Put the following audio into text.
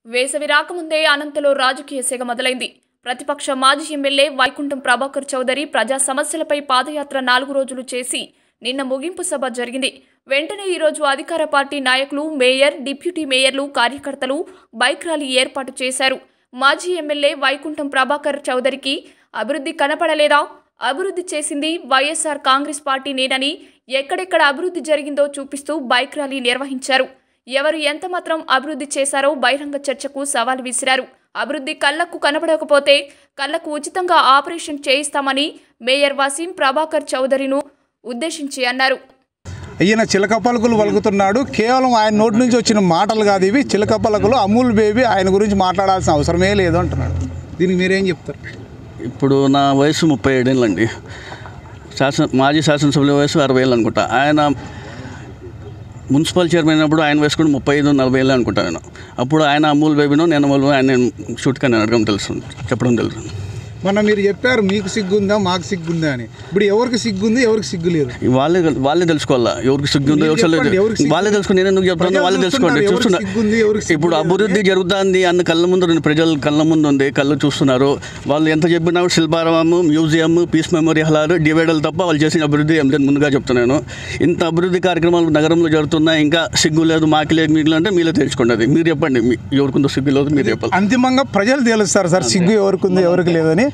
వేసవి రాకముందే అనంతలో రాజకీయ సెగ మొదలైంది ప్రతిపక్ష మాజీ ఎమ్మెల్యే వైకుంఠం ప్రభాకర్ చౌదరి ప్రజా సమస్యలపై పాదయాత్ర నాలుగు రోజులు చేసి నిన్న ముగింపు సభ జరిగింది వెంటనే ఈరోజు అధికార పార్టీ నాయకులు మేయర్ డిప్యూటీ మేయర్లు కార్యకర్తలు బైక్ ర్యాలీ ఏర్పాటు చేశారు మాజీ ఎమ్మెల్యే వైకుంఠం ప్రభాకర్ చౌదరికి అభివృద్ధి కనపడలేదా అభివృద్ధి చేసింది వైఎస్ఆర్ కాంగ్రెస్ పార్టీనేనని ఎక్కడెక్కడ అభివృద్ధి జరిగిందో చూపిస్తూ బైక్ ర్యాలీ నిర్వహించారు ఎవరు ఎంత మాత్రం అభివృద్ధి చేశారో బహిరంగ చర్చకు సవాల్ విసిరారు అభివృద్ధి కళ్లకు కనబడకపోతే కళ్లకు ఉచితంగా ఆపరేషన్ చేయిస్తామని మేయర్ వసీం ప్రభాకర్ చౌదరిను ఉద్దేశించి అన్నారు ఈయన చిలక పలుకులు పలుకుతున్నాడు కేవలం ఆయన నోటి నుంచి వచ్చిన మాటలు కాదు ఇవి చిలక పలుకులు అమూల్ బేబీ ఆయన గురించి మాట్లాడాల్సిన అవసరమే లేదు అంటున్నాడు దీనికి మీరేం చెప్తారు ఇప్పుడు నా వయసు ముప్పై ఏడేళ్ళండి శాసన మాజీ శాసనసభ్యుల వయసు అరవై ఏళ్ళు అనుకుంటా ఆయన మున్సిపల్ చైర్మన్ అయినప్పుడు ఆయన వయసు కూడా ముప్పై ఐదు నలభై ఏళ్ళు అనుకుంటా నేను అప్పుడు ఆయన అమూల్ బేబీను నేను అమూల్ ఆయన నేను షూట్గా నేను అడగడం తెలుసు చెప్పడం తెలుసు మొన్న మీరు చెప్పారు మీకు సిగ్గుందా మాకు సిగ్గుందా అని ఇప్పుడు ఎవరికి సిగ్గుంది ఎవరికి సిగ్గు లేదు వాళ్ళే వాళ్ళే తెలుసుకోవాలా ఎవరికి సిగ్గు ఉందో మీరు ఎవరికి చెప్పండి, లేదు ఎవరికి సిగ్గు- వాళ్ళే తెలుసుకుని నేను ఎందుకు చెప్తాను వాళ్ళే ప్రజలు తెలుసుకోండి చూస్తున్నారు, చూస్తున్నా ఎవరికి సిగ్గు ఉంది, ఎవరికి సిగ్గు ఇప్పుడు లేదు అభివృద్ధి జరుగుతుంది అన్న కళ్ళ ముందు రెండు ప్రజలు కళ్ళ ముందు ఉంది కళ్ళు చూస్తున్నారు వాళ్ళు ఎంత చెప్పినా కూడా Shilparamam museum peace memory hall డివైడర్లు తప్ప వాళ్ళు చేసిన అభివృద్ధి ఏం లేదు ముందుగా చెప్తున్నాను ఇంత అభివృద్ధి కార్యక్రమాలు నగరంలో జరుగుతున్నాయి ఇంకా సిగ్గు లేదు మాకి లేదు మీకు అంటే మీరే తెలుసుకోండి అది మీరు చెప్పండి మీ- ఎవరికుందో సిగ్గు లేదు మీరు చెప్పాలి అంతిమంగా ప్రజలు తేలుస్తారు సార్ సిగ్గు ఎవరికి ఉంది ఎవరికి లేదని